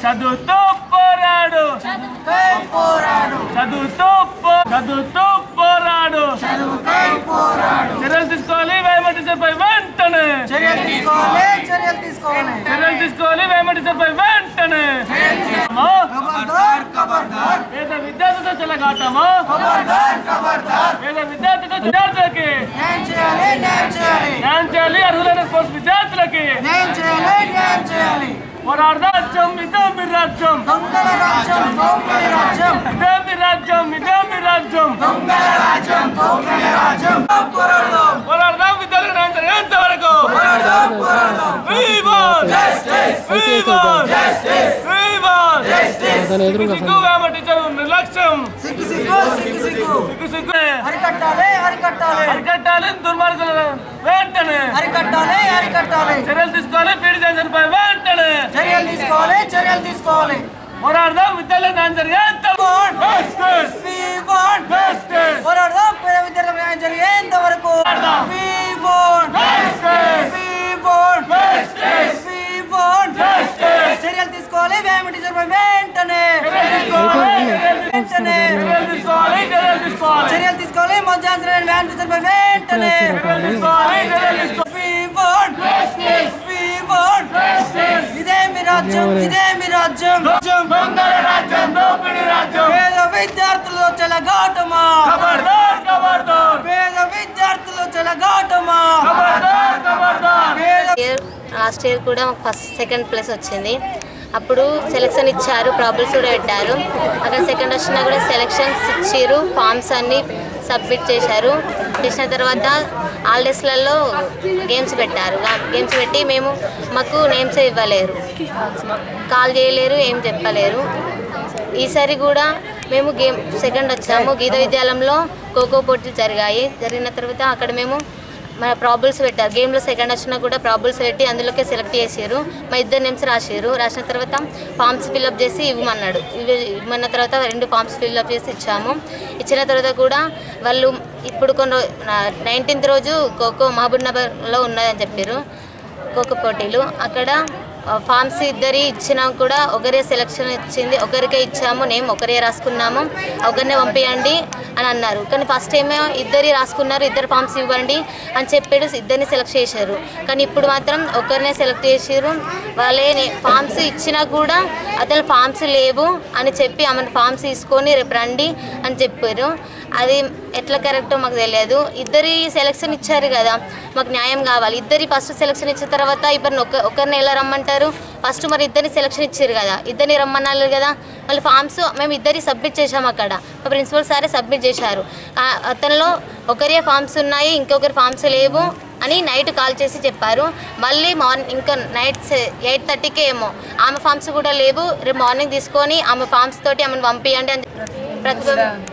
చదువుతూ పోరాడు చదువుకై పోరాడు చదువుతూ పో- చదువుతూ పోరాడు చదువుకై పోరాడు చర్యలు తీసుకోవాలి వేమటిసర్పై వెంటనే చర్యలు తీసుకోవాలి చర్యలు తీసుకోవాలి చర్యలు తీసుకోవాలి వేమటిసర్పై వెంటనే అమ్మా, ఖబర్దార్ ఖబర్దార్ పేద విద్యార్థులతో చెలగాటమా ఖబర్దార్ ఖబర్దార్ పేద విద్యార్థులతో విద్యార్థులకి న్యాయం చేయాలి న్యాయం చేయాలి న్యాయం చేయాలి అర్హులైన స్పోర్ట్స్ విద్యార్థులకి న్యాయం చేయాలి న్యాయం చేయాలి పోరాడదా రాజ్యం ఇదే మీ రాజ్యం దొంగల రాజ్యం దోపిడి రాజ్యం ఇదే మీ రాజ్యం ఇదే మీ రాజ్యం దొంగల రాజ్యం దోపిడి రాజ్యం పోరాడదాం పోరాడదాం విద్యార్థులకు న్యాయం జరిగేంత వరకు పోరాడదాం పోరాడదాం We want Justice! We want Justice! We want Justice! సిగ్గు వేమ టీచర్ నిర్లక్ష్యం సిగ్గు సిగ్గు సిగ్గు సిగ్గు సిగ్గు సిగ్గు అరికట్టాలి అరికట్టాలి అరికట్టాలి దుర్మార్గులను వెంటనే అరికట్టాలి అరికట్టాలి చర్యలు తీసుకోవాలి పీడి జన్సన్పై వెంటనే చర్యలు తీసుకోవాలి చర్యలు తీసుకోవాలి పోరాడదాం విద్యాలయం న్యాయం జరిగేంత Justice! We want Justice! పోరాడదాం పేద విద్యార్థులకు న్యాయం జరిగేంత వరకు పోరాడదాం. We want Justice! We want Justice! We want Justice! చర్యలు తీసుకోవాలి వ్యాయామ టీచర్ పై వెంటనే చర్యలు తీసుకోవాలి, చర్యలు వెంటనే చర్యలు తీసుకోవాలి చర్యలు తీసుకోవాలి చర్యలు తీసుకోవాలి మధ్యాహ్నం వ్యాయామ టీచర్ పై వెంటనే చర్యలు తీసుకోవాలి చర్యలు తీసుకోవాలి We want We want ఇదే మీ రాజ్యం ఇదే మీ రాజ్యం దొంగల రాజ్యం దోపిడి రాజ్యం పేద విద్యార్థులు చెలగాటమా ఖబర్దార్ ఖబర్దార్ పేద విద్యార్థులు చెలగాటమా ఖబర్దార్ ఖబర్దార్ పేద ఇయర్ లాస్ట్ ఇయర్ కూడా మాకు ఫస్ట్ సెకండ్ ప్లేస్ వచ్చింది అప్పుడు సెలక్షన్ ఇచ్చారు ప్రాబ్లమ్స్ కూడా పెట్టారు అక్కడ సెకండ్ వచ్చినా కూడా సెలక్షన్స్ ఇచ్చారు ఫామ్స్ అన్ని సబ్మిట్ చేశారు చేసిన తర్వాత హాలిడేస్లలో గేమ్స్ పెట్టారు గేమ్స్ పెట్టి మేము మాకు నేమ్స్ ఇవ్వలేరు కాల్ చేయలేరు ఏం చెప్పలేరు ఈసారి కూడా మేము గేమ్ సెకండ్ వచ్చాము గీత విద్యాలయంలో ఖోఖో పోటీలు జరిగాయి జరిగిన తర్వాత అక్కడ మేము మన ప్రాబ్లమ్స్ పెట్టారు గేమ్లో సెకండ్ వచ్చినా కూడా ప్రాబ్లమ్స్ పెట్టి అందులోకే సెలెక్ట్ చేసారు మా ఇద్దరు నేమ్స్ రాసారు రాసిన తర్వాత ఫామ్స్ ఫిల్అప్ చేసి ఇవ్వమన్నాడు ఇవి ఇవ్వమన్న తర్వాత రెండు ఫామ్స్ ఫిల్అప్ చేసి ఇచ్చాము ఇచ్చిన తర్వాత కూడా వాళ్ళు ఇప్పుడు కొన్ని నైన్టీన్త్ రోజు ఖోఖో మహబూబ్ నగర్లో ఉన్నదని చెప్పారు ఖోఖో పోటీలు అక్కడ ఆ, ఫామ్స్ ఇద్దరి ఇచ్చినా కూడా ఒకరే సెలక్షన్ ఇచ్చింది ఒకరికే ఇచ్చాము నేమ్ ఒకరే రాసుకున్నాము ఒకరినే పంపించండి అని అన్నారు కానీ ఫస్ట్ ఏమో ఇద్దరి రాసుకున్నారు ఇద్దరు ఫామ్స్ ఇవ్వండి అని చెప్పాడు ఇద్దరిని సెలెక్ట్ చేశారు కానీ ఇప్పుడు మాత్రం ఒకరినే సెలెక్ట్ చేసారు వాళ్ళే ఫామ్స్ ఇచ్చినా కూడా అతను ఫామ్స్ లేవు అని చెప్పి ఆమె ఫామ్స్ తీసుకొని రేపు రండి అని చెప్పారు అది ఎట్లా కరెక్టో మాకు తెలియదు ఇద్దరి సెలక్షన్ ఇచ్చారు కదా మాకు న్యాయం కావాలి ఇద్దరి ఫస్ట్ సెలక్షన్ ఇచ్చిన తర్వాత ఇద్దరిని ఒక ఒకరిని ఎలా రమ్మంటారు ఫస్ట్ మరి ఇద్దరిని సెలక్షన్ ఇచ్చారు కదా ఇద్దరిని రమ్మన్నారు కదా మళ్ళీ ఫామ్స్ మేము ఇద్దరి సబ్మిట్ చేసాము అక్కడ మా ప్రిన్సిపల్ సారే సబ్మిట్ చేశారు ఆ, అతనిలో ఒకరే ఫామ్స్ ఉన్నాయి ఇంకొకరి ఫామ్స్ లేవు అని నైట్ కాల్ చేసి చెప్పారు మళ్ళీ మార్నింగ్ ఇంకా నైట్ ఎయిట్ థర్టీకే ఏమో ఆమె ఫామ్స్ కూడా లేవు రేపు మార్నింగ్ తీసుకొని ఆమె ఫామ్స్ తోటి ఆమెను పంపించండి అని ప్రతి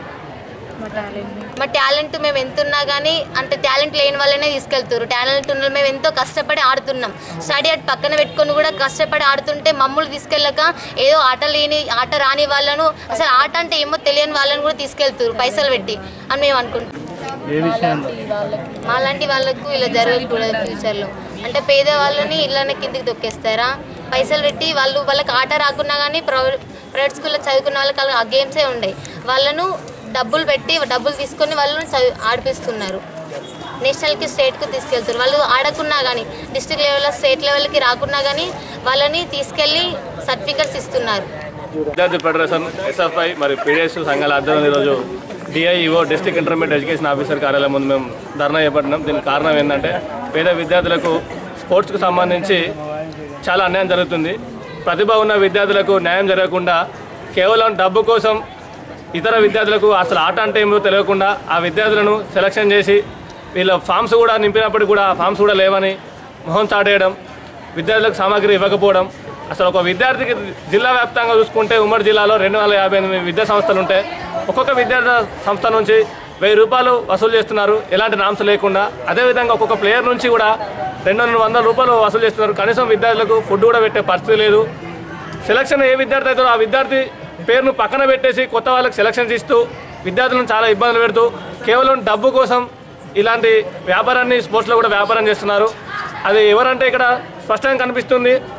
మా టాలెంట్ మేము ఎంత ఉన్నా కానీ అంటే టాలెంట్ లేని వాళ్ళనే తీసుకెళ్తారు టాలెంట్ ఉన్న మేము ఎంతో కష్టపడి ఆడుతున్నాం స్టడీ అటు పక్కన పెట్టుకొని కూడా కష్టపడి ఆడుతుంటే మమ్మల్ని తీసుకెళ్ళక ఏదో ఆట లేని ఆట రాని వాళ్ళను అసలు ఆట అంటే ఏమో తెలియని వాళ్ళని కూడా తీసుకెళ్తారు పైసలు పెట్టి అని మేము అనుకుంటాం మాలాంటి వాళ్ళకు ఇలా జరగకూడదు ఫ్యూచర్లో అంటే పేద వాళ్ళని ఇళ్ళని కిందికి తొక్కేస్తారా పైసలు పెట్టి వాళ్ళు వాళ్ళకి ఆట రాకున్నా కానీ ప్రైవేట్ ప్రైవేట్ స్కూల్లో చదువుకున్న వాళ్ళకి ఆ గేమ్సే ఉండవు వాళ్ళను డబ్బులు పెట్టి డబ్బులు తీసుకొని వాళ్ళని చదివి ఆడిపిస్తున్నారు నేషనల్కి స్టేట్కి తీసుకెళ్తారు వాళ్ళు ఆడకున్నా కానీ డిస్ట్రిక్ట్ లెవెల్ స్టేట్ లెవెల్కి రాకున్నా కానీ వాళ్ళని తీసుకెళ్ళి సర్టిఫికెట్స్ ఇస్తున్నారు విద్యార్థి ఫెడరేషన్ ఎస్ఎఫ్ఐ మరి పీడిఎస్ సంఘాల ఆధ్వర్యంలో ఈరోజు DIEO district intermediate education officer కార్యాలయం ముందు మేము ధర్నా చేపట్టినాం దీనికి కారణం ఏంటంటే పేద విద్యార్థులకు స్పోర్ట్స్కి సంబంధించి చాలా అన్యాయం జరుగుతుంది ప్రతిభ ఉన్న విద్యార్థులకు న్యాయం జరగకుండా కేవలం డబ్బు కోసం ఇతర విద్యార్థులకు అసలు ఆట అంటే ఏమో తెలియకుండా ఆ విద్యార్థులను సెలక్షన్ చేసి వీళ్ళ ఫామ్స్ కూడా నింపినప్పటికీ కూడా ఆ ఫామ్స్ కూడా లేవని మొహం చాటేయడం విద్యార్థులకు సామాగ్రి ఇవ్వకపోవడం అసలు ఒక విద్యార్థికి జిల్లా వ్యాప్తంగా చూసుకుంటే ఉమ్మడి జిల్లాలో రెండు వందల యాభై ఎనిమిది విద్యా సంస్థలు ఉంటే ఒక్కొక్క విద్యార్థి సంస్థ నుంచి వెయ్యి రూపాయలు వసూలు చేస్తున్నారు ఎలాంటి నామ్స్ లేకుండా అదేవిధంగా ఒక్కొక్క ప్లేయర్ నుంచి కూడా రెండు వందల వందల రూపాయలు వసూలు చేస్తున్నారు కనీసం విద్యార్థులకు ఫుడ్ కూడా పెట్టే పరిస్థితి లేదు సెలక్షన్ ఏ విద్యార్థి అవుతారో ఆ విద్యార్థి పేరును పక్కన పెట్టేసి కొత్త వాళ్ళకి సెలక్షన్ ఇస్తూ విద్యార్థులను చాలా ఇబ్బందులు పెడుతూ కేవలం డబ్బు కోసం ఇలాంటి వ్యాపారాన్ని స్పోర్ట్స్లో కూడా వ్యాపారం చేస్తున్నారు అది ఎవరంటే ఇక్కడ స్పష్టంగా కనిపిస్తుంది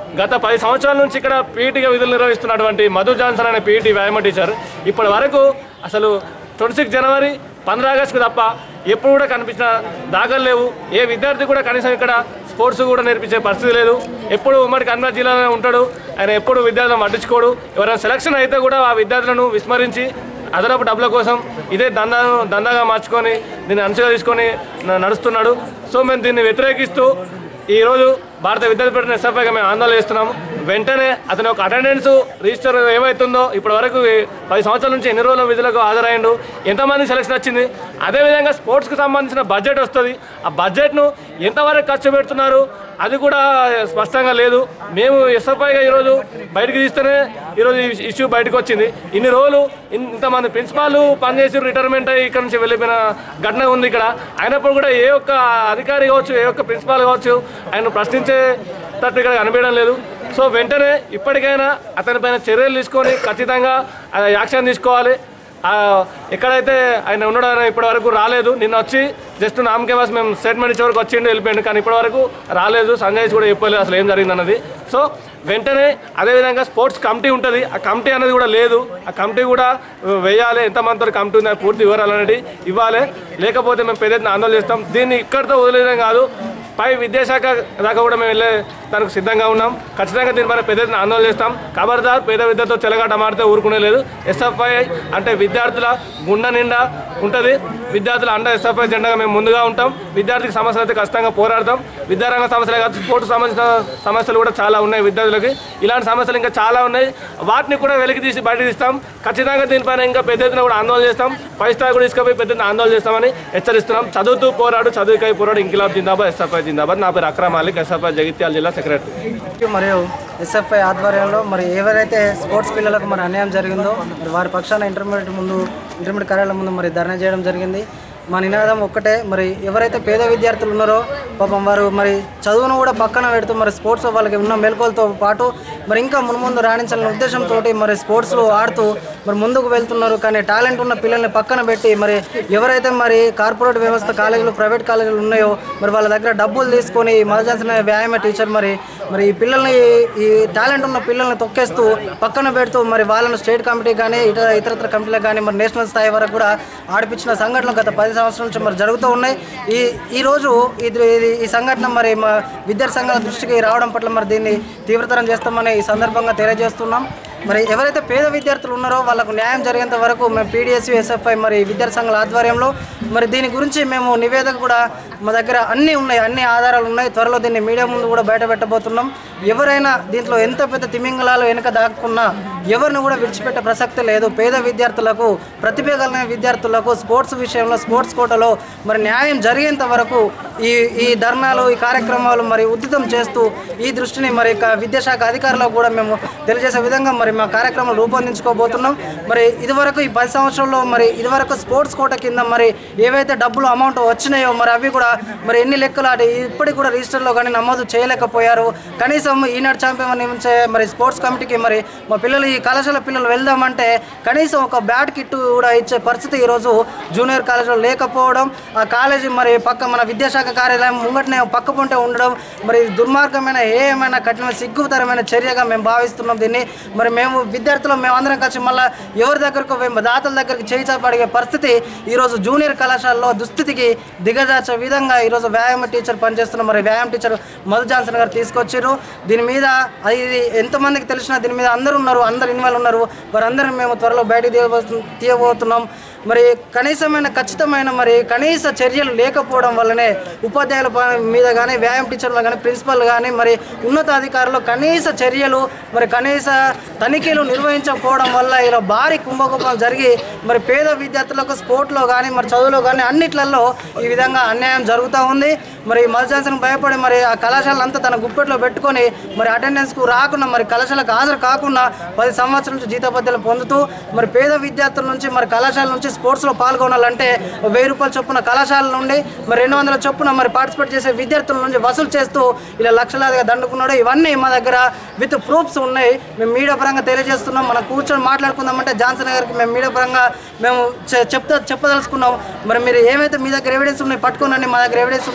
గత పది సంవత్సరాల నుంచి ఇక్కడ పీఈటీగా విధులు నిర్వహిస్తున్నటువంటి మధు జాన్సన్ అనే పీఈటీ వ్యాయామ టీచర్ ఇప్పటి వరకు అసలు ట్వంటీ సిక్స్ జనవరి పంద్రా ఆగస్టుకు తప్ప ఎప్పుడు కూడా కనిపించిన దాఖలు లేవు ఏ విద్యార్థి కూడా కనీసం ఇక్కడ స్పోర్ట్స్ కూడా నేర్పించే పరిస్థితి లేదు ఎప్పుడు ఉమ్మడి కర్నూలు జిల్లాలోనే ఉంటాడు ఆయన ఎప్పుడు విద్యార్థులను పట్టించుకోడు ఎవరైనా సెలక్షన్ అయితే కూడా ఆ విద్యార్థులను విస్మరించి అదనపు డబ్బుల కోసం ఇదే దందాను దందాగా మార్చుకొని దీన్ని అంచుగా తీసుకొని న- నడుస్తున్నాడు సో మేము దీన్ని వ్యతిరేకిస్తూ ఈరోజు భారత విద్యార్థి పెట్టిన ఎస్ఎఫ్ఐగా మేము ఆందోళన చేస్తున్నాము వెంటనే అతని యొక్క అటెండెన్స్ రిజిస్టర్ ఏమవుతుందో ఇప్పటి వరకు ఈ పది సంవత్సరాల నుంచి ఎన్ని రోజుల విధులకు హాజరైండు ఎంతమంది సెలక్షన్ వచ్చింది అదేవిధంగా స్పోర్ట్స్కి సంబంధించిన బడ్జెట్ వస్తుంది ఆ బడ్జెట్ను ఎంతవరకు ఖర్చు పెడుతున్నారు అది కూడా స్పష్టంగా లేదు మేము ఎస్ఎఫ్ఐగా ఈరోజు బయటకు తీస్తేనే ఈరోజు ఈ ఇష్యూ బయటకు వచ్చింది ఇన్ని రోజులు ఇన్- ఇంతమంది ప్రిన్సిపాల్ పనిచేసి రిటైర్మెంట్ అయ్యి ఇక్కడ నుంచి వెళ్ళిపోయిన ఘటన ఉంది ఇక్కడ అయినప్పుడు కూడా ఏ ఒక్క అధికారి కావచ్చు ఏ ఒక్క ప్రిన్సిపాల్ కావచ్చు ఆయన ప్రశ్నించేటట్టు ఇక్కడ కనిపించడం లేదు సో వెంటనే ఇప్పటికైనా అతనిపైన చర్యలు తీసుకొని ఖచ్చితంగా ఆ, యాక్షన్ తీసుకోవాలి ఆ, ఎక్కడైతే ఆయన ఉన్నాడో ఆయన ఇప్పటి వరకు రాలేదు నిన్న వచ్చి జస్ట్ నామకే వాస్ మేము స్టేట్మెంట్ ఇచ్చే వరకు వచ్చిండు వెళ్ళిపోయిండు కానీ ఇప్పటి వరకు రాలేదు సంజయ్ కూడా చెప్పలేదు అసలు ఏం జరిగింది అన్నది సో వెంటనే అదేవిధంగా స్పోర్ట్స్ కమిటీ ఉంటుంది ఆ కమిటీ అనేది కూడా లేదు ఆ కమిటీ కూడా వేయాలి ఎంతమంది కమిటీ ఉంది అది పూర్తి వివరాలు అనేది ఇవ్వాలి లేకపోతే మేము పెద్ద ఎత్తున ఆందోళన చేస్తాం దీన్ని ఇక్కడితో వదిలేయడం కాదు పై విద్యాశాఖ దాకా కూడా మేము వెళ్ళే దానికి సిద్ధంగా ఉన్నాం ఖచ్చితంగా దీనిపైన పెద్ద ఎత్తున ఆందోళన చేస్తాం ఖబర్దార్ పేద విద్యతో చెలగాట మారితే ఊరుకునే లేదు ఎస్ఎఫ్ఐ అంటే విద్యార్థుల గుండె నిండా ఉంటుంది విద్యార్థుల అండ ఎస్ఎఫ్ఐ జెండాగా మేము ముందుగా ఉంటాం విద్యార్థికి సమస్యలు అయితే ఖచ్చితంగా పోరాడతాం విద్యారంగ సమస్యలే కాదు స్పోర్ట్స్ సంబంధించిన సమస్యలు కూడా చాలా ఉన్నాయి విద్యార్థులకి ఇలాంటి సమస్యలు ఇంకా చాలా ఉన్నాయి వాటిని కూడా వెలికి తీసి బయట తీస్తాం ఖచ్చితంగా దీనిపైన ఇంకా పెద్ద ఎత్తున కూడా ఆందోళన చేస్తాం పై స్థాయి కూడా తీసుకుపోయి పెద్ద ఎత్తున ఆందోళన చేస్తామని హెచ్చరిస్తున్నాం చదువుతూ పోరాడు చదువుకై పోరాడు ఇంకిలాబ్ జిందాబాద్ ఎస్ఎఫ్ఐ జిందాబాద్ నా పేరు అక్రమ్ మాలిక్ ఎస్ఎఫ్ఐ జగిత్యాల జిల్లా సెక్రటరీ మరియు ఎస్ఎఫ్ఐ ఆధ్వర్యంలో మరి ఎవరైతే స్పోర్ట్స్ పిల్లలకు మరి అన్యాయం జరిగిందో మరి వారి పక్షాన ఇంటర్మీడియట్ ముందు ఇంటర్మీడియట్ కార్యాలయం ముందు మరి ధర్నా చేయడం జరిగింది మా నినాదం ఒక్కటే మరి ఎవరైతే పేద విద్యార్థులు ఉన్నారో పాపం వారు మరి చదువును కూడా పక్కన పెడుతూ మరి స్పోర్ట్స్ వాళ్ళకి ఉన్న మెలకువలతో పాటు మరి ఇంకా మున్ముందు రాణించాలనే ఉద్దేశంతో మరి స్పోర్ట్స్లో ఆడుతూ మరి ముందుకు వెళ్తున్నారు కానీ టాలెంట్ ఉన్న పిల్లల్ని పక్కన పెట్టి మరి ఎవరైతే మరి కార్పొరేట్ వ్యవస్థ కాలేజీలు ప్రైవేట్ కాలేజీలు ఉన్నాయో మరి వాళ్ళ దగ్గర డబ్బులు తీసుకొని మదజాల్సిన వ్యాయామ టీచర్ మరి మరి ఈ పిల్లల్ని ఈ టాలెంట్ ఉన్న పిల్లల్ని తొక్కేస్తూ పక్కన పెడుతూ మరి వాళ్ళని స్టేట్ కమిటీ కానీ ఇతర ఇతరత్ర కమిటీలకు కానీ మరి నేషనల్ స్థాయి వరకు కూడా ఆడిపించిన సంఘటనలు గత పది సంవత్సరాల నుంచి మరి జరుగుతూ ఉన్నాయి ఈ ఈ రోజు ఇది ఇది ఈ సంఘటన మరి మా విద్యార్థి సంఘాల దృష్టికి రావడం పట్ల మరి దీన్ని తీవ్రతరం చేస్తామని ఈ సందర్భంగా తెలియజేస్తున్నాం మరి ఎవరైతే పేద విద్యార్థులు ఉన్నారో వాళ్ళకు న్యాయం జరిగేంత వరకు మేము పీడిఎస్ ఎస్ఎఫ్ఐ మరి విద్యార్థి సంఘాల ఆధ్వర్యంలో మరి దీని గురించి మేము నివేదిక కూడా మా దగ్గర అన్నీ ఉన్నాయి అన్ని ఆధారాలు ఉన్నాయి త్వరలో దీన్ని మీడియా ముందు కూడా బయట పెట్టబోతున్నాం ఎవరైనా దీంట్లో ఎంత పెద్ద తిమింగలాలు వెనుక దాక్కున్నా ఎవరిని కూడా విడిచిపెట్టే ప్రసక్తి లేదు పేద విద్యార్థులకు ప్రతిభ కలిగిన విద్యార్థులకు స్పోర్ట్స్ విషయంలో స్పోర్ట్స్ కోటలో మరి న్యాయం జరిగేంత వరకు ఈ ఈ ధర్నాలు ఈ కార్యక్రమాలు మరి ఉద్దితం చేస్తూ ఈ దృష్టిని మరి క- విద్యాశాఖ అధికారులకు కూడా మేము తెలియజేసే విధంగా మరి మా కార్యక్రమం రూపొందించుకోబోతున్నాం మరి ఇదివరకు ఈ పది సంవత్సరంలో మరి ఇదివరకు స్పోర్ట్స్ కోట కింద మరి ఏవైతే డబ్బులు అమౌంట్ వచ్చినాయో మరి అవి కూడా మరి ఎన్ని లెక్కలు ఆడి ఇప్పటికి కూడా రిజిస్టర్లో కానీ నమోదు చేయలేకపోయారు కనీసం ఈనాడు ఛాంపియన్ నియమించే మరి స్పోర్ట్స్ కమిటీకి మరి మా పిల్లలు ఈ కళాశాల పిల్లలు వెళ్దామంటే కనీసం ఒక బ్యాట్ కిట్ కూడా ఇచ్చే పరిస్థితి ఈరోజు జూనియర్ కాలేజీలో లేకపోవడం ఆ కాలేజీ మరి పక్క మన విద్యాశాఖ కార్యాలయం ముంగటనే పక్క పొంటే ఉండడం మరి ఇది దుర్మార్గమైన ఏమైనా కఠిన సిగ్గుతరమైన చర్యగా మేము భావిస్తున్నాం దీన్ని మరి మేము విద్యార్థులు మేము అందరం కలిసి మళ్ళీ ఎవరి దగ్గరకు మేము దాతల దగ్గరికి చేయి చాపడిగే పరిస్థితి ఈరోజు జూనియర్ కళాశాలలో దుస్థితికి దిగజార్చే విధంగా ఈరోజు వ్యాయామ టీచర్ పనిచేస్తున్న మరి వ్యాయామ టీచర్ మధు జాన్సన్ గారు తీసుకొచ్చారు దీని మీద అది ఇది ఎంతమందికి తెలిసినా దీని మీద అందరూ ఉన్నారు అందరు ఇన్వాల్వ్ ఉన్నారు వారందరిని మేము త్వరలో బయటికి తీయబోతు తీయబోతున్నాం మరి కనీసమైన ఖచ్చితమైన మరి కనీస చర్యలు లేకపోవడం వల్లనే ఉపాధ్యాయుల ప- మీద కానీ వ్యాయామ టీచర్లు కానీ ప్రిన్సిపల్ కానీ మరి ఉన్నతాధికారులు కనీస చర్యలు మరి కనీస తనిఖీలు నిర్వహించకపోవడం వల్ల ఇలా భారీ కుంభకోణాలు జరిగి మరి పేద విద్యార్థులకు స్పోర్ట్లో కానీ మరి చదువులో కానీ అన్నిట్లలో ఈ విధంగా అన్యాయం జరుగుతూ ఉంది మరి మధుజాన్సన్ భయపడి మరి ఆ కళాశాలంతా తన గుప్పెట్లో పెట్టుకొని మరి అటెండెన్స్కు రాకుండా మరి కళాశాలకు హాజరు కాకుండా పది సంవత్సరాల నుంచి జీతపద్యాలు పొందుతూ మరి పేద విద్యార్థుల నుంచి మరి కళాశాల నుంచి స్పోర్ట్స్లో పాల్గొనాలంటే వెయ్యి రూపాయల చొప్పున కళాశాల నుండి మరి రెండు వందల చొప్పున మరి పార్టిసిపేట్ చేసే విద్యార్థుల నుంచి వసూలు చేస్తూ ఇలా లక్షలాదిగా దండుకున్నాడు ఇవన్నీ మా దగ్గర విత్ ప్రూఫ్స్ ఉన్నాయి మేము మీడియా పరంగా తెలియజేస్తున్నాం మనం కూర్చొని మాట్లాడుకుందామంటే జాన్సన్ గారికి మేము మీడియా పరంగా మేము చె- చెప్తా చెప్పదలుచుకున్నాం మరి మీరు ఏమైతే మీ దగ్గర ఎవిడెన్స్ ఉన్నాయి పట్టుకోనండి మా దగ్గర ఎవిడెన్స్ ఉన్నాయి మేము నిరూపి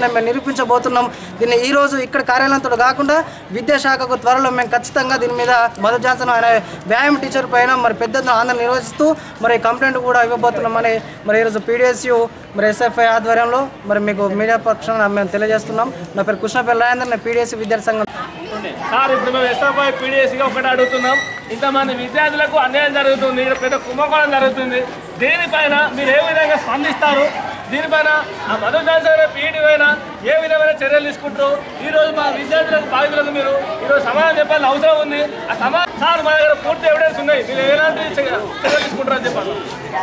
నిరూపించబోతున్నాం దీన్ని ఈ రోజు ఇక్కడ కార్యాలయంతో కాకుండా విద్యాశాఖకు త్వరలో మేము ఖచ్చితంగా దీని మీద మధు జాన్సన్ ఆయన వ్యాయామ టీచర్ పైన మరి పెద్ద ఎత్తున ఆందోళన నిర్వహిస్తూ మరి కంప్లైంట్ కూడా ఇవ్వబోతున్నామని మరి ఈరోజు పీడిఎస్యు మరి ఎస్ఎఫ్ఐ ఆధ్వర్యంలో మరి మీకు మీడియా పక్షాన మేము తెలియజేస్తున్నాం నా పేరు కృష్ణపల్లి రాజేందర్ నేను పీడిఎస్సి విద్యార్థి సంఘం సార్ ఇప్పుడు మేము ఎస్ఎఫ్ఐ పీడిఎస్గా ఒకటి అడుగుతున్నాం ఇంతమంది విద్యార్థులకు అన్యాయం జరుగుతుంది ఇక్కడ పెద్ద కుంభకోణం జరుగుతుంది దీనిపైన మీరు ఏ విధంగా స్పందిస్తారు దీనిపైన ఆ మధు జాన్సన్ పీఈటీ పైన ఏ విధమైన చర్యలు తీసుకుంటారు ఈ రోజు మా విద్యార్థులకు బాధితులకు మీరు ఈరోజు సమాధానం చెప్పాల్సిన అవసరం ఉంది ఆ సమా సార్ మా దగ్గర పూర్తి ఎవిడెన్స్ ఉన్నాయి మీరు ఎలాంటి చర్య- చర్యలు తీసుకుంటారని చెప్పాలి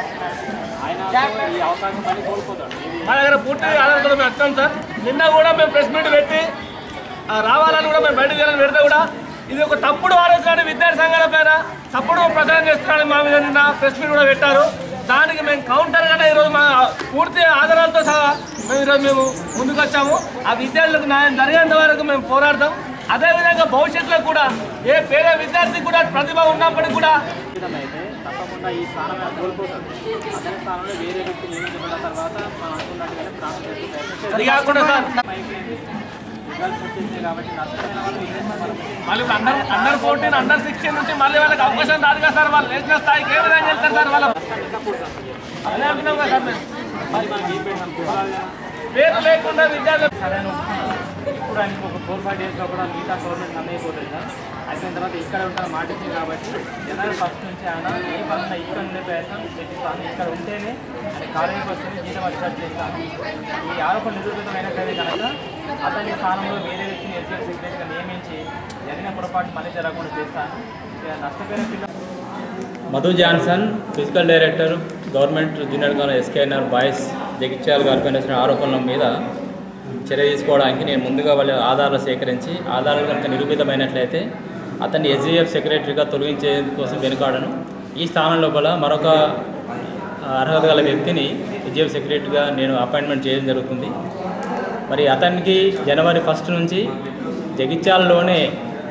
మా దగ్గర పూర్తి ఆధారంతో మేము వస్తాం సార్ నిన్న కూడా మేము ప్రెస్ మీట్ పెట్టి ఆ, రావాలని కూడా మేము బయటకు వెళ్ళాలని పెడితే కూడా ఇది ఒక తప్పుడు ఆలోచన విద్యార్థి సంఘాల పైన తప్పుడు ప్రచారం చేస్తున్నారని మా మీద నిన్న ప్రెస్ మీట్ కూడా పెట్టారు దానికి మేము కౌంటర్ గానే ఈరోజు మా పూర్తి ఆధారాలతో సహా మేము ఈరోజు మేము ముందుకు వచ్చాము ఆ విద్యార్థులకు న్యాయం జరిగేంత వరకు మేము పోరాడతాం అదేవిధంగా భవిష్యత్తులో కూడా ఏ పేద విద్యార్థికి కూడా ప్రతిభ ఉన్నప్పటికీ కూడా అయితే తప్పకుండా ఈ స్థానం కోల్పోతుంది అదే స్థానంలో వేరే వ్యక్తి నియమించబడిన తర్వాత మనం అనుకున్నట్టుగానే ప్రాణం చేసే ప్రయత్నం అది కాకుండా సార్ రిజల్ట్స్ వచ్చేసాయి కాబట్టి నష్టమైన వాళ్ళు ఏదైతే మనం మళ్ళీ ఇప్పుడు under under fourteen under sixteen నుంచి మళ్ళీ వాళ్ళకి అవకాశం రాదు కదా సార్ వాళ్ళు నేషనల్ స్థాయికి ఏ విధంగా వెళ్తారు సార్ వాళ్ళ అదే అంటున్నాం కదా సార్ మేము. మరి మనకి ఏం పెడతాం చూడాలి కదా పేరు లేకుండా విద్యార్థులు సరైన ఇప్పుడు ఆయనకు ఒక ఫోర్ ఫైవ్ డేస్లో కూడా మిగతా గవర్నమెంట్ అన్నైపోతుంది సార్ అయిపోయిన తర్వాత ఇక్కడ ఉంటాను మాట ఇచ్చింది కాబట్టి జనరల్ ఫస్ట్ నుంచి ఆయన ఏ పనున్నా ఇక్కడ ఉండే ప్రయత్నం చేపిస్తాను ఇక్కడ ఉంటేనే ఆయన కాలేజీకి వస్తేనే జీతం వచ్చేటట్టు చేస్తాను ఈ ఆరోపణ నిరూపితమైనట్లయితే కనుక అతని స్థానంలో వేరే వ్యక్తిని ఎస్ఎల్ సెక్రటరీగా నియమించి జరిగిన పొరపాటు మళ్ళీ జరగకుండా చేస్తాను ఇక నష్టపోయిన పిల్లలు Madhu Johnson physical director government junior college SKNR boys Jagtial గారిపైన వచ్చిన ఆరోపణల మీద చర్య తీసుకోవడానికి నేను ముందుగా వాళ్ళ ఆధారాలు సేకరించి ఆధారాలు కనుక నిరూపితమైనట్లయితే అతన్ని ఎస్జీఎఫ్ సెక్రటరీగా తొలగించే కోసం వెనుకాడను ఈ స్థానం లోపల మరొక అర్హత గల వ్యక్తిని ఎస్జీఎఫ్ సెక్రటరీగా నేను అపాయింట్మెంట్ చేయడం జరుగుతుంది మరి అతనికి జనవరి ఫస్ట్ నుంచి జగిత్యాలలోనే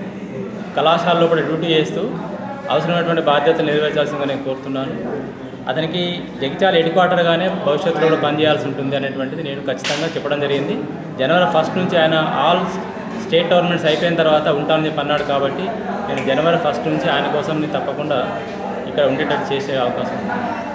కళాశాల లోపల డ్యూటీ చేస్తూ అవసరమైనటువంటి బాధ్యతలు నెరవేర్చాల్సిందిగా నేను కోరుతున్నాను అతనికి జగిత్యాల హెడ్ క్వార్టర్గానే భవిష్యత్తులో కూడా పనిచేయాల్సి ఉంటుంది అనేటువంటిది నేను ఖచ్చితంగా చెప్పడం జరిగింది జనవరి ఫస్ట్ నుంచి ఆయన ఆల్ స్టేట్ టోర్నమెంట్స్ అయిపోయిన తర్వాత ఉంటానని చెప్పి అన్నాడు కాబట్టి నేను జనవరి ఫస్ట్ నుంచి ఆయన కోసం తప్పకుండా ఇక్కడ ఉండేటట్టు చేసే అవకాశం ఉంది